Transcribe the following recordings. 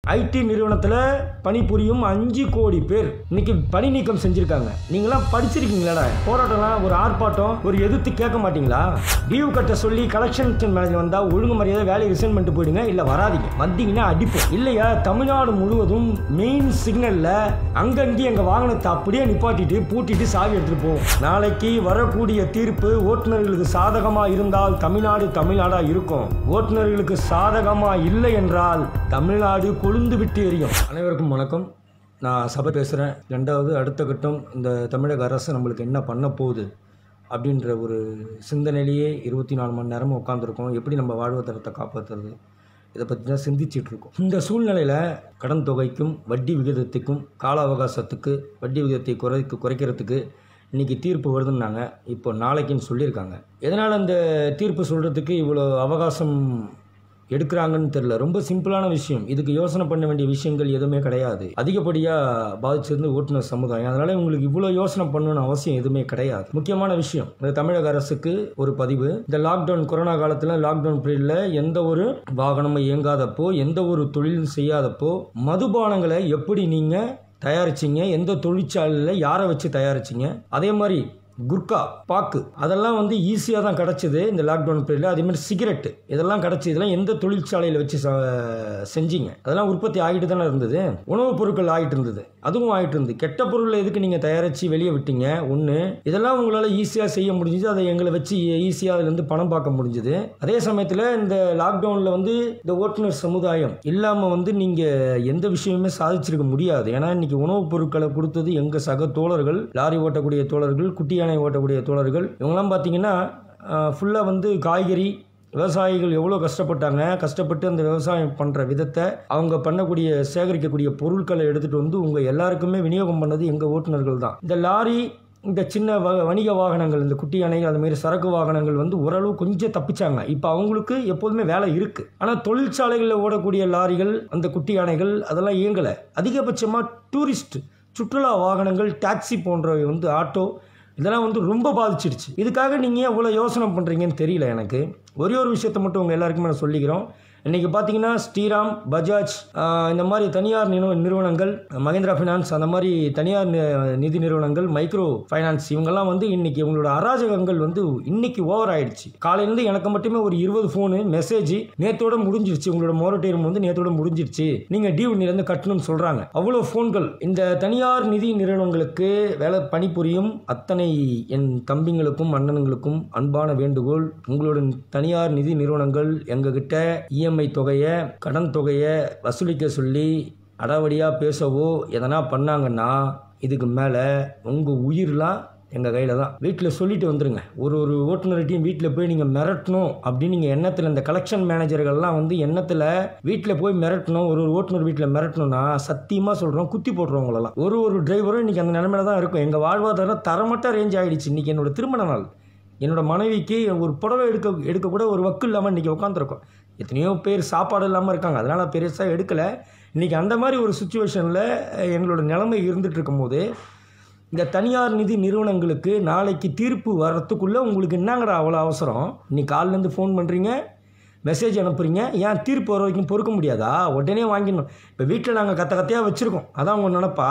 ID நிறுவனத்தில் பணிபுரியும் அஞ்சு கோடி பேர் இன்னைக்கு பணி நீக்கம் செஞ்சிருக்காங்க நீங்களாம் படிச்சிருக்கீங்களா போராட்டம்லாம் ஒரு ஆர்ப்பாட்டம் ஒரு எதிர்த்து கேட்க மாட்டீங்களா டியூ கட்ட சொல்லி கலெக்ஷன் மேனேஜர் வந்தா ஒழுங்கு மரியாதை வேலையை ரிசைன் பண்ணிட்டு போயிடுங்க இல்ல வராதீங்க வந்தீங்கன்னா அடிப்போம் இல்லையா தமிழ்நாடு முழுவதும் மெயின் சிக்னல்ல அங்கங்கே எங்க வாகனத்தை அப்படியே நிப்பாட்டிட்டு பூட்டிட்டு சாவி எடுத்துட்டு போவோம் நாளைக்கு வரக்கூடிய தீர்ப்பு ஓட்டுநர்களுக்கு சாதகமா இருந்தால் தமிழ்நாடு தமிழ்நாடா இருக்கும் ஓட்டுநர்களுக்கு சாதகமா இல்லை என்றால் தமிழ்நாடு கொழுந்து விட்டு எரியும் அனைவருக்கும் வணக்கம் நான் சபை பேசுகிறேன் ரெண்டாவது அடுத்த கட்டம் இந்த தமிழக அரசு நம்மளுக்கு என்ன பண்ண போகுது அப்படின்ற ஒரு சிந்தனையிலேயே இருபத்தி நாலு மணி நேரமும் உட்காந்துருக்கோம் எப்படி நம்ம வாழ்வாதாரத்தை காப்பாற்றுறது இதை பற்றி தான் சிந்திச்சிட்டு இருக்கோம் இந்த சூழ்நிலையில் கடன் தொகைக்கும் வட்டி விகிதத்துக்கும் கால அவகாசத்துக்கு வட்டி விகிதத்தை குறைக்கு குறைக்கிறதுக்கு இன்றைக்கி தீர்ப்பு வருதுன்னாங்க இப்போ நாளைக்குன்னு சொல்லியிருக்காங்க எதனால் அந்த தீர்ப்பு சொல்கிறதுக்கு இவ்வளோ அவகாசம் எடுக்கிறாங்கன்னு தெரியல ரொம்ப சிம்பிளான விஷயம் இதுக்கு யோசனை பண்ண வேண்டிய விஷயங்கள் எதுவுமே கிடையாது அதிகப்படியாக பாதிச்சிருந்து ஓட்டுநர் சமுதாயம் அதனால உங்களுக்கு இவ்வளோ யோசனை பண்ணணும்னு அவசியம் எதுவுமே கிடையாது முக்கியமான விஷயம் இந்த தமிழக அரசுக்கு ஒரு பதிவு இந்த லாக்டவுன் கொரோனா காலத்தில் லாக்டவுன் பீரியடில் எந்த ஒரு வாகனமும் இயங்காதப்போ எந்த ஒரு தொழிலும் செய்யாதப்போ மதுபானங்களை எப்படி நீங்கள் தயாரிச்சிங்க எந்த தொழிற்சாலையில் யாரை வச்சு தயாரிச்சிங்க அதே மாதிரி குர்கா பாக்கு அதெல்லாம் வந்து ஈஸியாக தான் கிடச்சிது இந்த லாக்டவுன் பீரியடில் அதே மாதிரி சிகரெட்டு இதெல்லாம் கிடச்சி இதெல்லாம் எந்த தொழிற்சாலையில் வச்சு ச- செஞ்சீங்க அதெல்லாம் உற்பத்தி ஆகிட்டு தானே இருந்தது உணவுப் பொருட்கள் ஆகிட்டு இருந்தது அதுவும் ஆகிட்டு இருந்தது கெட்ட பொருளை எதுக்கு நீங்கள் தயாரித்து வெளியே விட்டீங்க ஒன்று இதெல்லாம் உங்களால் ஈஸியாக செய்ய முடிஞ்சுது அதை எங்களை வச்சு ஈஸியாக அதுலேருந்து பணம் பார்க்க முடிஞ்சுது அதே சமயத்தில் இந்த லாக்டவுனில் வந்து இந்த ஓட்டுநர் சமுதாயம் இல்லாமல் வந்து நீங்கள் எந்த விஷயமுமே சாதிச்சிருக்க முடியாது ஏன்னா இன்னைக்கு உணவுப் பொருட்களை கொடுத்தது எங்கள் சக தோழர்கள் லாரி ஓட்டக்கூடிய தோழர்கள் குட்டி யானை ஓட்டக்கூடிய தோழர்கள் இவங்கெல்லாம் பார்த்தீங்கன்னா ஃபுல்லாக வந்து காய்கறி விவசாயிகள் எவ்வளோ கஷ்டப்பட்டாங்க கஷ்டப்பட்டு அந்த விவசாயம் பண்ணுற விதத்தை அவங்க பண்ணக்கூடிய சேகரிக்கக்கூடிய பொருட்களை எடுத்துகிட்டு வந்து உங்கள் எல்லாருக்குமே விநியோகம் பண்ணது எங்கள் ஓட்டுநர்கள் தான் இந்த லாரி இந்த சின்ன வ வணிக வாகனங்கள் இந்த குட்டி யானை அது மாதிரி சரக்கு வாகனங்கள் வந்து ஓரளவு கொஞ்சம் தப்பிச்சாங்க இப்போ அவங்களுக்கு எப்போதுமே வேலை இருக்குது ஆனால் தொழிற்சாலைகளில் ஓடக்கூடிய லாரிகள் அந்த குட்டி யானைகள் அதெல்லாம் இயங்கலை அதிகபட்சமாக டூரிஸ்ட் சுற்றுலா வாகனங்கள் டாக்ஸி போன்றவை வந்து ஆட்டோ இதெல்லாம் வந்து ரொம்ப பாதிச்சிடுச்சு இதுக்காக நீங்கள் எவ்வளோ யோசனை பண்ணுறீங்கன்னு தெரியல எனக்கு ஒரே ஒரு விஷயத்தை மட்டும் உங்கள் எல்லாருக்குமே நான் சொல்லிக்கிறோம் இன்றைக்கி பார்த்தீங்கன்னா ஸ்ரீராம் பஜாஜ் ஆஹ் இந்த மாதிரி தனியார் நிறுவ நிறுவனங்கள் மகேந்திரா ஃபினான்ஸ் அந்த மாதிரி தனியார் நி- நிதி நிறுவனங்கள் மைக்ரோ ஃபைனான்ஸ் இவங்கெல்லாம் வந்து இன்னைக்கு இவங்களோட அராஜகங்கள் வந்து இன்னைக்கு ஓவர் ஆயிடுச்சு காலையிலேருந்து எனக்கு மட்டுமே ஒரு இருபது ஃபோனு மெசேஜ் நேத்தோட முடிஞ்சிருச்சு உங்களோட மோரட்டோரியம் வந்து நேத்தோட முடிஞ்சிருச்சு நீங்கள் டியூ இருந்து கட்டணும்னு சொல்கிறாங்க அவ்வளோ ஃபோன்கள் இந்த தனியார் நிதி நிறுவனங்களுக்கு வேலை பணிபுரியும் அத்தனை என் தம்பிங்களுக்கும் அண்ணனுங்களுக்கும் அன்பான வேண்டுகோள் உங்களோட தனியார் நிதி நிறுவனங்கள் எங்ககிட்ட இஎம்ஐ தொகையை கடன் தொகையை வசூலிக்க சொல்லி அடாவடியாக பேசவோ எதனா பண்ணாங்கன்னா இதுக்கு மேலே உங்கள் உயிர்லாம் எங்கள் கையில் தான் வீட்டில் சொல்லிட்டு வந்துருங்க ஒரு ஒரு ஓட்டுநர்கிட்டையும் வீட்டில் போய் நீங்கள் மிரட்டணும் அப்படின்னு நீங்கள் எண்ணத்தில் இந்த கலெக்ஷன் மேனேஜர்கள்லாம் வந்து எண்ணத்தில் வீட்டில் போய் மிரட்டணும் ஒரு ஒரு ஓட்டுநர் வீட்டில் மிரட்டணும்னா சத்தியமாக சொல்கிறோம் குத்தி போட்டுருவங்களெல்லாம் ஒரு ஒரு டிரைவரும் இன்றைக்கி அந்த நிலமையில தான் இருக்கும் எங்கள் வாழ்வாதாரம் தரமட்ட ரேஞ்ச் ஆகிடுச்சு இன்றைக்கி என்னோட திருமண நாள் என்னோட மனைவிக்கு ஒரு புடவை எடுக்க எடுக்க கூட ஒரு வக்கு இல்லாமல் இன்றைக்கி உட்காந்துருக்கோம் எத்தனையோ பேர் சாப்பாடு இல்லாமல் இருக்காங்க அதனால் பெருசாக எடுக்கலை இன்றைக்கி அந்த மாதிரி ஒரு சுச்சுவேஷனில் எங்களோட நிலைமை இருந்துட்டு இருக்கும்போது இந்த தனியார் நிதி நிறுவனங்களுக்கு நாளைக்கு தீர்ப்பு வர்றதுக்குள்ளே உங்களுக்கு என்னங்கடா அவ்வளோ அவசரம் இன்னைக்கு காலிலேருந்து ஃபோன் பண்ணுறீங்க மெசேஜ் அனுப்புறீங்க ஏன் தீர்ப்பு வர வரைக்கும் பொறுக்க முடியாதா உடனே வாங்கிடணும் இப்போ வீட்டில் நாங்கள் கத்த கத்தையாக வச்சுருக்கோம் அதான் உங்கள் நினப்பா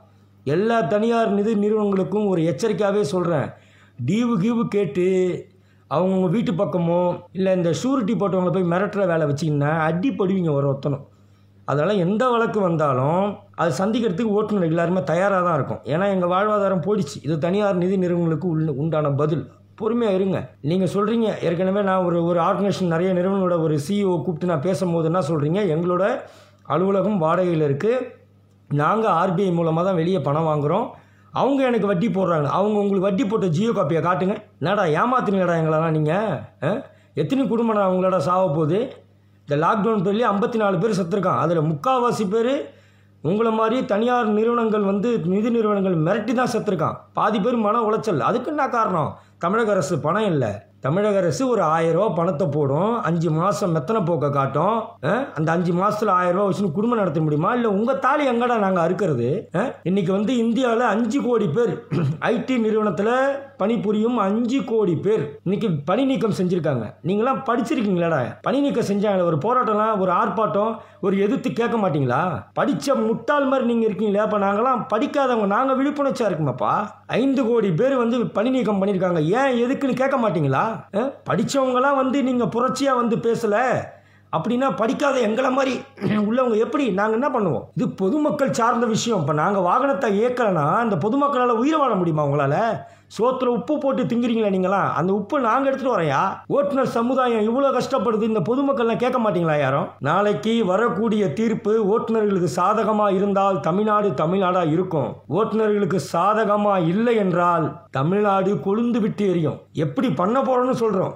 எல்லா தனியார் நிதி நிறுவனங்களுக்கும் ஒரு எச்சரிக்கையாகவே சொல்கிறேன் டீவு கீவு கேட்டு அவங்கவுங்க வீட்டு பக்கமோ இல்லை இந்த ஷூரிட்டி போட்டவங்களை போய் மிரட்டுற வேலை வச்சிங்கன்னா அடி படுவீங்க ஒரு ஒத்தனும் அதனால் எந்த வழக்கு வந்தாலும் அது சந்திக்கிறதுக்கு ஓட்டுநர் எல்லாருமே தயாராக தான் இருக்கும் ஏன்னா எங்கள் வாழ்வாதாரம் போயிடுச்சு இது தனியார் நிதி நிறுவனங்களுக்கு உள்ள உண்டான பதில் பொறுமையாக இருங்க நீங்கள் சொல்கிறீங்க ஏற்கனவே நான் ஒரு ஒரு ஆர்கனைசேஷன் நிறைய நிறுவனங்களோட ஒரு சிஇஓ கூப்பிட்டு நான் பேசும்போது என்ன சொல்கிறீங்க எங்களோட அலுவலகம் வாடகையில் இருக்குது நாங்கள் ஆர்பிஐ மூலமாக தான் வெளியே பணம் வாங்குகிறோம் அவங்க எனக்கு வட்டி போடுறாங்க அவங்க உங்களுக்கு வட்டி போட்ட ஜியோ காப்பியை காட்டுங்க என்னடா ஏமாத்துனீங்கடா எங்களெல்லாம் நீங்கள் எத்தனை குடும்பம் அவங்களோட சாவ போகுது இந்த லாக்டவுன் பேர்லேயே ஐம்பத்தி நாலு பேர் செத்துருக்கான் அதில் முக்கால்வாசி பேர் உங்களை மாதிரி தனியார் நிறுவனங்கள் வந்து நிதி நிறுவனங்கள் மிரட்டி தான் செத்துருக்கான் பாதி பேர் மன உளைச்சல் அதுக்கு என்ன காரணம் தமிழக அரசு பணம் இல்லை தமிழக அரசு ஒரு ஆயிரம் ரூபா பணத்தை போடும் அஞ்சு மாதம் மெத்தனை போக்க காட்டும் அஹ், அந்த அஞ்சு மாசத்துல ஆயிரம் ரூபா வச்சுன்னு குடும்பம் நடத்த முடியுமா இல்லை உங்கள் தாலி எங்கடா நாங்கள் அறுக்கிறது அஹ்? இன்னைக்கு வந்து இந்தியாவில் அஞ்சு கோடி பேர் ஐடி நிறுவனத்தில் பணிபுரியும் அஞ்சு கோடி பேர் இன்னைக்கு பணி நீக்கம் செஞ்சுருக்காங்க நீங்களாம் படிச்சிருக்கீங்களாடா பணி நீக்கம் செஞ்சாங்க ஒரு போராட்டம்லாம் ஒரு ஆர்ப்பாட்டம் ஒரு எதிர்த்து கேட்க மாட்டீங்களா படித்த முட்டாள் மாதிரி நீங்கள் இருக்கீங்களா அப்போ நாங்களாம் படிக்காதவங்க நாங்கள் விழிப்புணர்ச்சியாக இருக்குமாப்பா ஐந்து கோடி பேர் வந்து பணி நீக்கம் பண்ணியிருக்காங்க ஏன் எதுக்குன்னு கேட்க மாட்டீங்களா அஹ்? படிச்சவங்கலாம் வந்து நீங்கள் புரட்சியாக வந்து பேசலை அப்படின்னா படிக்காத எங்களை மாதிரி உள்ளவங்க எப்படி நாங்கள் என்ன பண்ணுவோம் இது பொதுமக்கள் சார்ந்த விஷயம் இப்போ நாங்கள் வாகனத்தை இயக்கலைன்னா அந்த பொதுமக்களால் உயிர் வாழ முடியுமா உங்களால் சோத்துல உப்பு போட்டு திங்கிறீங்களா நீங்களாம் அந்த உப்பு நாங்கள் எடுத்துகிட்டு வரையா ஓட்டுநர் சமுதாயம் இவ்வளோ கஷ்டப்படுது இந்த பொதுமக்கள்லாம் கேட்க மாட்டீங்களா யாரும் நாளைக்கு வரக்கூடிய தீர்ப்பு ஓட்டுநர்களுக்கு சாதகமாக இருந்தால் தமிழ்நாடு தமிழ்நாடாக இருக்கும் ஓட்டுநர்களுக்கு சாதகமாக இல்லை என்றால் தமிழ்நாடு கொழுந்து விட்டு எரியும் எப்படி பண்ண போகிறோன்னு சொல்கிறோம்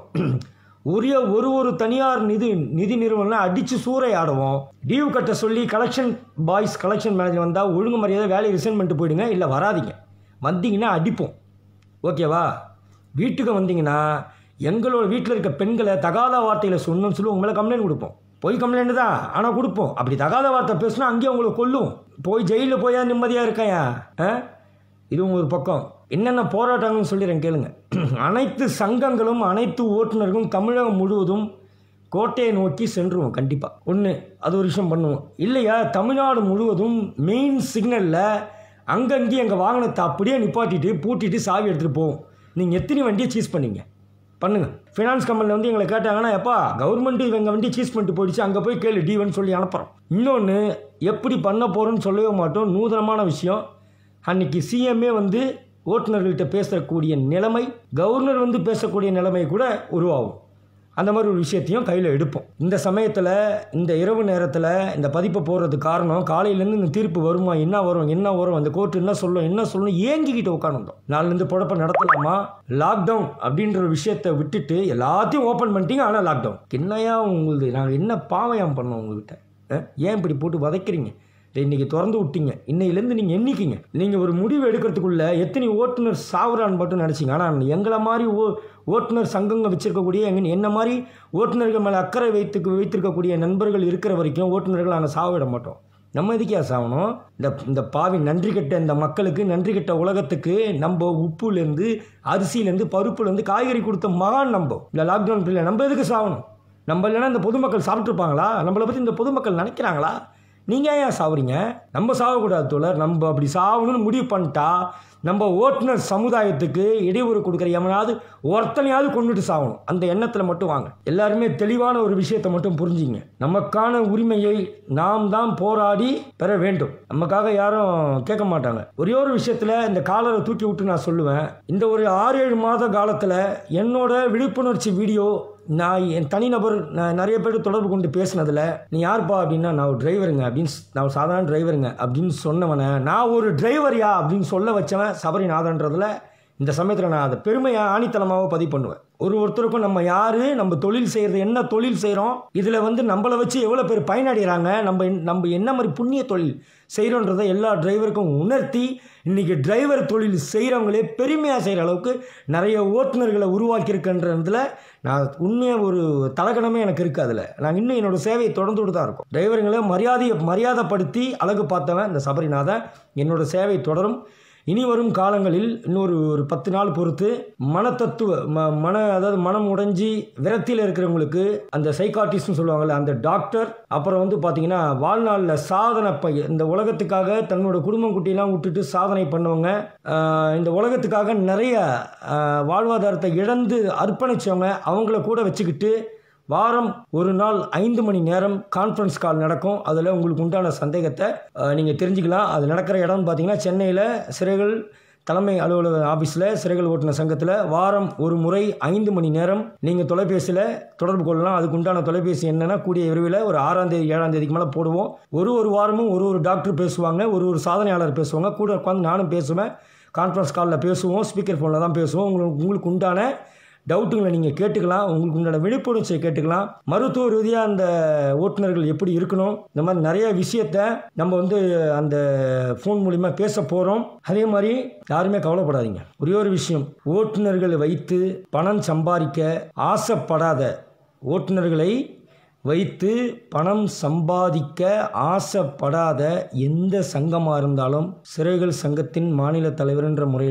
ஒரே ஒரு ஒரு தனியார் நிதி நிதி நிறுவனம் அடித்து சூறை ஆடுவோம் டியூ கட்ட சொல்லி கலெக்ஷன் பாய்ஸ் கலெக்ஷன் மேனேஜர் வந்தால் ஒழுங்கு மரியாதை வேலையை ரிசைன் பண்ணிட்டு போயிடுங்க இல்லை வராதீங்க வந்தீங்கன்னா அடிப்போம் ஓகேவா வீட்டுக்கு வந்தீங்கன்னா எங்களோட வீட்டில் இருக்க பெண்களை தகாத வார்த்தையில் சொன்னோம்னு சொல்லி உங்க மேலே கம்ப்ளைண்ட் கொடுப்போம் பொய் கம்ப்ளைண்ட் தான் ஆனால் கொடுப்போம் அப்படி தகாத வார்த்தை பேசுனா அங்கேயே உங்களை கொல்லும் போய் ஜெயிலில் போயா நிம்மதியாக இருக்கையா ஆ இது ஒரு பக்கம் என்னென்ன போராட்டங்கள்னு சொல்லிடுறேன் கேளுங்க அனைத்து சங்கங்களும் அனைத்து ஓட்டுநர்களும் தமிழகம் முழுவதும் கோட்டையை நோக்கி சென்றுவோம் கண்டிப்பாக ஒன்று அது ஒரு விஷயம் பண்ணுவோம் இல்லையா தமிழ்நாடு முழுவதும் மெயின் சிக்னலில் அங்கங்கேயும் எங்கள் வாகனத்தை அப்படியே நிப்பாட்டிட்டு பூட்டிட்டு சாவி எடுத்துகிட்டு போவோம் நீங்கள் எத்தனை வண்டியை சீஸ் பண்ணீங்க பண்ணுங்கள் ஃபினான்ஸ் கம்பெனியில் வந்து எங்களை கேட்டாங்கன்னா எப்பா கவர்மெண்ட்டு எங்கள் வண்டி சீஸ் பண்ணிட்டு போயிடுச்சு அங்கே போய் கேளு டிவன் சொல்லி அனுப்புகிறோம் இன்னொன்று எப்படி பண்ண போகிறோன்னு சொல்லவே மாட்டோம் நூதனமான விஷயம் அன்னைக்கு சிஎம்ஏ வந்து ஓட்டுநர்கள்ட்ட பேசக்கூடிய நிலைமை கவர்னர் வந்து பேசக்கூடிய நிலைமை கூட உருவாகும் அந்த மாதிரி ஒரு விஷயத்தையும் கையில் எடுப்போம் இந்த சமயத்தில் இந்த இரவு நேரத்தில் இந்த பதிப்பை போடுறதுக்கு காரணம் காலையிலேருந்து இந்த தீர்ப்பு வருமா என்ன வரும் என்ன வரும் அந்த கோர்ட் என்ன சொல்லும் என்ன சொல்லும் ஏங்கிக்கிட்டு உட்காந்துருந்தோம் நாலுலேருந்து பொழப்ப நடத்தலாமா லாக்டவுன் அப்படின்ற ஒரு விஷயத்தை விட்டுட்டு எல்லாத்தையும் ஓப்பன் பண்ணிட்டீங்க ஆனால் லாக்டவுன் என்னையா உங்களுது நாங்கள் என்ன பாவயம் பண்ணோம் உங்ககிட்ட அஹ்? ஏன் இப்படி போட்டு வதைக்கிறீங்க இதை இன்னைக்கு திறந்து விட்டீங்க இன்னையிலேருந்து நீங்கள் எண்ணிக்கிங்க நீங்கள் ஒரு முடிவு எடுக்கிறதுக்குள்ள எத்தனை ஓட்டுநர் சாவுறான்னு மட்டும் நினச்சிங்க ஆனால் எங்களை மாதிரி ஓ ஓட்டுநர் சங்கங்கள் வச்சிருக்கக்கூடிய எங்க என்ன மாதிரி ஓட்டுநர்கள் மேலே அக்கறை வைத்து வைத்திருக்கக்கூடிய நண்பர்கள் இருக்கிற வரைக்கும் ஓட்டுநர்கள் நாங்கள் சாவிட மாட்டோம் நம்ம எதுக்கே சாகணும் இந்த இந்த பாவி நன்றி கெட்ட இந்த மக்களுக்கு நன்றி கெட்ட உலகத்துக்கு நம்ம உப்புலேருந்து அரிசியிலேருந்து பருப்புலேருந்து காய்கறி கொடுத்த மகான் நம்ம இந்த லாக்டவுன் பீரியட் நம்ம எதுக்கு சாகணும் நம்ம இல்லைன்னா இந்த பொதுமக்கள் சாப்பிட்ருப்பாங்களா நம்மளை பற்றி இந்த பொதுமக்கள் நினைக்கிறாங்களா நீங்கள் ஏன் சாவுறீங்க நம்ம சாகக்கூடாது தோழர் நம்ம அப்படி சாகணும்னு முடிவு பண்ணிட்டா நம்ம ஓட்டுநர் சமுதாயத்துக்கு இடையூறு கொடுக்குற எவனாவது ஒருத்தனையாவது கொண்டுட்டு சாகணும் அந்த எண்ணத்தில் மட்டும் வாங்க எல்லாருமே தெளிவான ஒரு விஷயத்தை மட்டும் புரிஞ்சுங்க நமக்கான உரிமையை நாம் தான் போராடி பெற வேண்டும் நமக்காக யாரும் கேட்க மாட்டாங்க ஒரே ஒரு விஷயத்தில் இந்த காலரை தூக்கி விட்டு நான் சொல்லுவேன் இந்த ஒரு ஆறு ஏழு மாத காலத்தில் என்னோட விழிப்புணர்ச்சி வீடியோ நான் என் தனிநபர் நான் நிறைய பேர் தொடர்பு கொண்டு பேசினதில் நீ யாருப்பா அப்படின்னா நான் ஒரு டிரைவருங்க அப்படின்னு ஸ்- நான் ஒரு சாதாரண டிரைவருங்க அப்படின்னு சொன்னவனை நான் ஒரு டிரைவர்யா அப்படின்னு சொல்ல வச்சவன் சபரிநாதன்றதுல இந்த சமயத்தில் நான் அதை பெருமையாக ஆணித்தனமாக பதிவு பண்ணுவேன் ஒரு ஒருத்தருக்கும் நம்ம யார் நம்ம தொழில் செய்கிறது என்ன தொழில் செய்கிறோம் இதில் வந்து நம்மளை வச்சு எவ்வளோ பேர் பயனடைகிறாங்க நம்ம என்ன- நம்ம என்ன மாதிரி புண்ணிய தொழில் செய்கிறோன்றதை எல்லா டிரைவருக்கும் உணர்த்தி இன்றைக்கி டிரைவர் தொழில் செய்கிறவங்களே பெருமையாக செய்கிற அளவுக்கு நிறைய ஓட்டுநர்களை உருவாக்கியிருக்கின்றதுல நான் உண்மையாக ஒரு தலகணமே எனக்கு இருக்குது அதில் நான் இன்னும் என்னோட சேவையை தொடர்ந்துட்டு தான் இருக்கும் டிரைவருங்களை மரியாதையை மரியாதைப்படுத்தி அழகு பார்த்தவன் இந்த சபரிநாதன் என்னோட சேவை தொடரும் இனி வரும் காலங்களில் இன்னொரு ஒரு பத்து நாள் பொறுத்து மனத்தத்துவ ம மன அதாவது மனம் உடைஞ்சி விரக்தியில் இருக்கிறவங்களுக்கு அந்த சைக்காட்டிஸ்ட்னு சொல்லுவாங்கல்ல அந்த டாக்டர் அப்புறம் வந்து பார்த்தீங்கன்னா வாழ்நாளில் சாதனை ப இந்த உலகத்துக்காக தன்னோட குடும்பம் குட்டியெல்லாம் விட்டுட்டு சாதனை பண்ணவங்க ஆஹ், இந்த உலகத்துக்காக நிறைய ஆஹ், வாழ்வாதாரத்தை இழந்து அர்ப்பணிச்சவங்க அவங்கள கூட வச்சுக்கிட்டு வாரம் ஒரு நாள் ஐந்து மணி நேரம் கான்ஃபரன்ஸ் கால் நடக்கும் அதில் உங்களுக்கு உண்டான சந்தேகத்தை நீங்கள் தெரிஞ்சுக்கலாம் அது நடக்கிற இடம்னு பார்த்தீங்கன்னா சென்னையில் சிறைகள் தலைமை அலுவலக ஆஃபீஸில் சிறைகள் ஓட்டுநர் சங்கத்தில் வாரம் ஒரு முறை ஐந்து மணி நேரம் நீங்கள் தொலைபேசியில் தொடர்பு கொள்ளலாம் அதுக்கு உண்டான தொலைபேசி என்னன்னா கூடிய விரைவில் ஒரு ஆறாம் தேதி ஏழாம் தேதிக்கு மேலே போடுவோம் ஒரு ஒரு வாரமும் ஒரு ஒரு டாக்டர் பேசுவாங்க ஒரு ஒரு சாதனையாளர் பேசுவாங்க கூட உட்காந்து நானும் பேசுவேன் கான்ஃபரன்ஸ் காலில் பேசுவோம் ஸ்பீக்கர் ஃபோனில் தான் பேசுவோம் உங்களுக்கு உங்களுக்கு உண்டான டவுட்டுங்களை நீங்கள் கேட்டுக்கலாம் உங்களுக்கு உண்டான விழிப்புணர்ச்சியை கேட்டுக்கலாம் மருத்துவ ரீதியாக அந்த ஓட்டுநர்கள் எப்படி இருக்கணும் இந்த மாதிரி நிறைய விஷயத்த நம்ம வந்து அந்த ஃபோன் மூலிமா பேச போகிறோம் அதே மாதிரி யாருமே கவலைப்படாதீங்க ஒரே ஒரு விஷயம் ஓட்டுநர்களை வைத்து பணம் சம்பாதிக்க ஆசைப்படாத ஓட்டுநர்களை வைத்து பணம் சம்பாதிக்க ஆசைப்படாத எந்த சங்கமாக இருந்தாலும் சிறைகள் சங்கத்தின் மாநில தலைவர்ன்ற முறையில்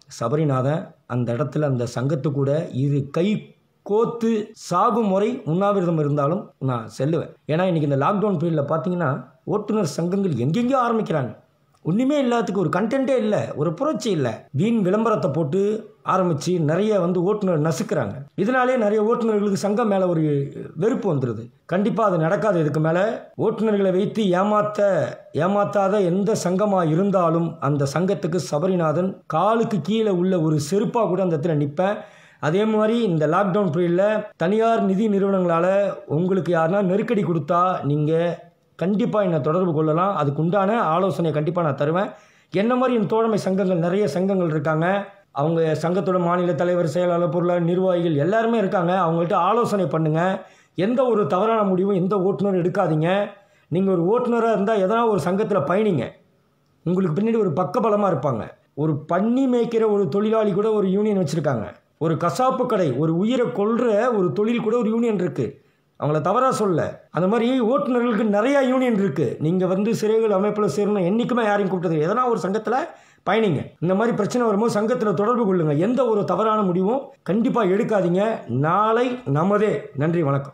சபரிநாதன் அந்த இடத்துல அந்த சங்கத்து கூட இரு கை கோத்து சாகும் முறை உண்ணாவிரதம் இருந்தாலும் நான் செல்லுவேன் ஏன்னா இன்றைக்கி இந்த லாக்டவுன் பீரியடில் பார்த்தீங்கன்னா ஓட்டுநர் சங்கங்கள் எங்கெங்கேயோ ஆரம்பிக்கிறாங்க ஒன்றுமே இல்லாததுக்கு ஒரு கண்டென்ட்டே இல்லை ஒரு புரட்சி இல்லை வீண் விளம்பரத்தை போட்டு ஆரம்பித்து நிறைய வந்து ஓட்டுநர் நசுக்கிறாங்க இதனாலே நிறைய ஓட்டுநர்களுக்கு சங்கம் மேலே ஒரு வெறுப்பு வந்துடுது கண்டிப்பாக அது நடக்காது இதுக்கு மேலே ஓட்டுநர்களை வைத்து ஏமாத்த ஏமாத்தாத எந்த சங்கமாக இருந்தாலும் அந்த சங்கத்துக்கு சபரிநாதன் காலுக்கு கீழே உள்ள ஒரு செருப்பாக கூட அந்த இடத்துல நிற்பேன் அதே மாதிரி இந்த லாக்டவுன் பீரியடில் தனியார் நிதி நிறுவனங்களால் உங்களுக்கு யாருன்னா நெருக்கடி கொடுத்தா நீங்கள் கண்டிப்பாக என்னை தொடர்பு கொள்ளலாம் அதுக்கு உண்டான ஆலோசனையை கண்டிப்பாக நான் தருவேன் என்ன மாதிரி என் தோழமை சங்கங்கள் நிறைய சங்கங்கள் இருக்காங்க அவங்க சங்கத்தோட மாநில தலைவர் செயலாளர் பொருளாளர் நிர்வாகிகள் எல்லாருமே இருக்காங்க அவங்கள்ட்ட ஆலோசனை பண்ணுங்கள் எந்த ஒரு தவறான முடிவும் எந்த ஓட்டுநரும் எடுக்காதீங்க நீங்கள் ஒரு ஓட்டுநராக இருந்தால் எதனா ஒரு சங்கத்தில் பயணிங்க உங்களுக்கு பின்னாடி ஒரு பக்கபலமாக இருப்பாங்க ஒரு பன்னி மேய்க்கிற ஒரு தொழிலாளி கூட ஒரு யூனியன் வச்சுருக்காங்க ஒரு கசாப்பு கடை ஒரு உயிரை கொல்ற ஒரு தொழில் கூட ஒரு யூனியன் இருக்குது அவங்கள தவறாக சொல்ல அந்த மாதிரி ஓட்டுநர்களுக்கு நிறையா யூனியன் இருக்குது நீங்கள் வந்து சிறைகள் அமைப்பில் சேரணும் என்றைக்குமே யாரையும் கூப்பிட்டது எதனா ஒரு சங்கத்தில் பயணிங்க இந்த மாதிரி பிரச்சனை வரும்போது சங்கத்தில் தொடர்பு கொள்ளுங்கள் எந்த ஒரு தவறான முடிவும் கண்டிப்பாக எடுக்காதீங்க நாளை நமதே நன்றி வணக்கம்